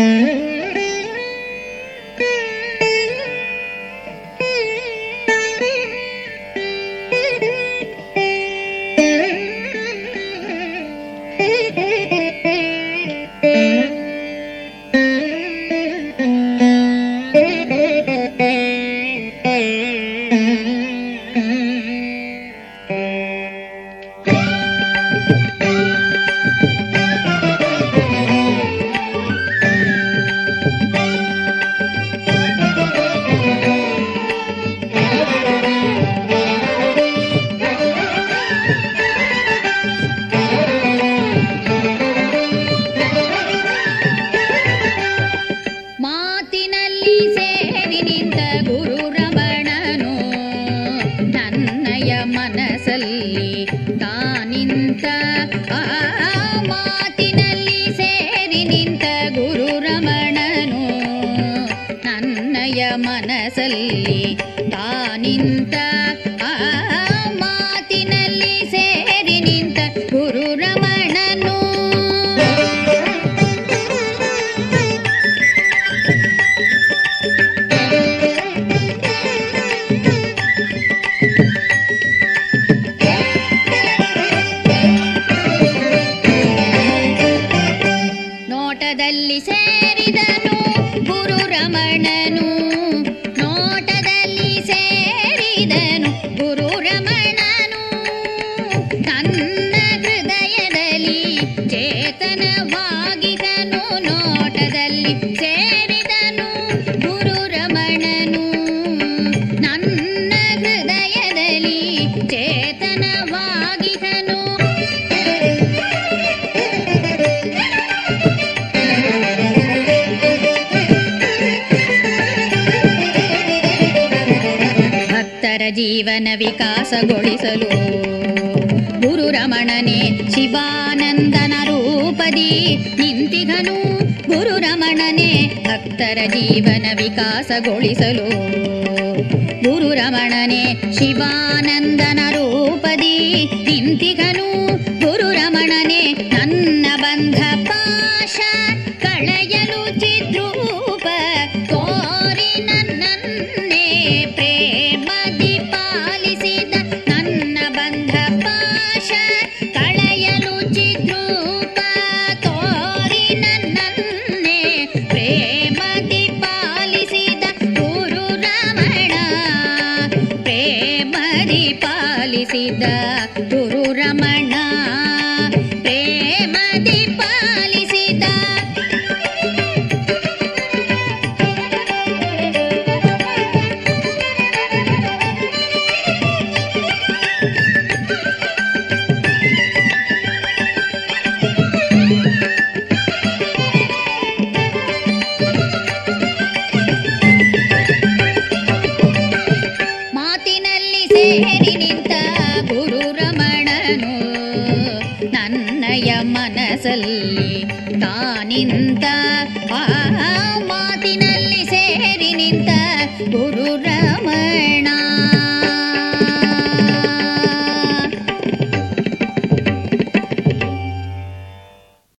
ಮಾತಿನಲ್ಲಿ ಸೇರಿ ನಿಂತ ಗುರು ರಮಣನು ನನ್ನಯ ಮನಸ್ಸಲ್ಲಿ ತಾನಿಂತ ಆ ಮಾತಿನಲ್ಲಿ ಸೇರಿ ನಿಂತ ಗುರು ರಮಣನು ನನ್ನಯ ಮನಸ್ಸಲ್ಲಿ ತಾನಿಂತ ಆ ಮಾತಿನಲ್ಲಿ ಸೇರಿ ನಿಂತ ಗುರು ರಮಣನು ನೋಟದಲ್ಲಿ ಸೇರಿದನು ಗುರು ರಮಣನು ನೋಟದಲ್ಲಿ ಸೇರಿದನು ಗುರು ರಮಣನು ತನ್ನ ಹೃದಯದಲ್ಲಿ ಚೇತನವಾಗಿದನು ನೋಟದಲ್ಲಿ ಸೇರಿದನು ಗುರು ರಮಣನು ನನ್ನ ಹೃದಯದಲ್ಲಿ ಚೇತನವಾಗಿದನು ಭಕ್ತರ ಜೀವನ ವಿಕಾಸಗೊಳಿಸಲು ಗುರು ರಮಣನೆ ಶಿವಾನಂದನ ರೂಪದಿ ನಿಂತಿಗನು ಗುರು ರಮಣನೆ ಭಕ್ತರ ಜೀವನ ವಿಕಾಸಗೊಳಿಸಲು ಗುರು ರಮಣನೆ ಶಿವಾನಂದನ ರೂಪದಿ ನಿಂತಿಗನು ಗುರು ರಮಣನೆ ನನ್ನ ಬಂಧ ಪಾಶ ಕಳೆಯಲು ಚಿದ್ರೂಪ ತೋರಿ ನನ್ನನ್ನೇ ಪ್ರೇಮದಿ ಪಾಲಿಸಿದ ನನ್ನ ಬಂಧ ಪಾಶ ಕಳೆಯಲು ಚಿದ್ರೂಪ ತೋರಿ ನನ್ನನ್ನೇ ಪ್ರೇಮದಿ ಪಾಲಿಸಿದ ಗುರು ರಮಣ ಪ್ರೇಮದಿ ಪಾಲಿಸಿದ ಗುರು ರಮಣ ಪ್ರೇಮದಿ ಪಾಲಿಸಿದ ಮಾತಿನಲ್ಲಿ ಸೇರಿ ನಿಂತ ಗುರು ರಮಣನು ನನ್ನಯ ಮನಸ್ಸಲ್ಲಿ ತಾನಿಂತ ಆ ಮಾತಿನಲ್ಲಿ ಸೇರಿ ನಿಂತ ಗುರು ರಮಣ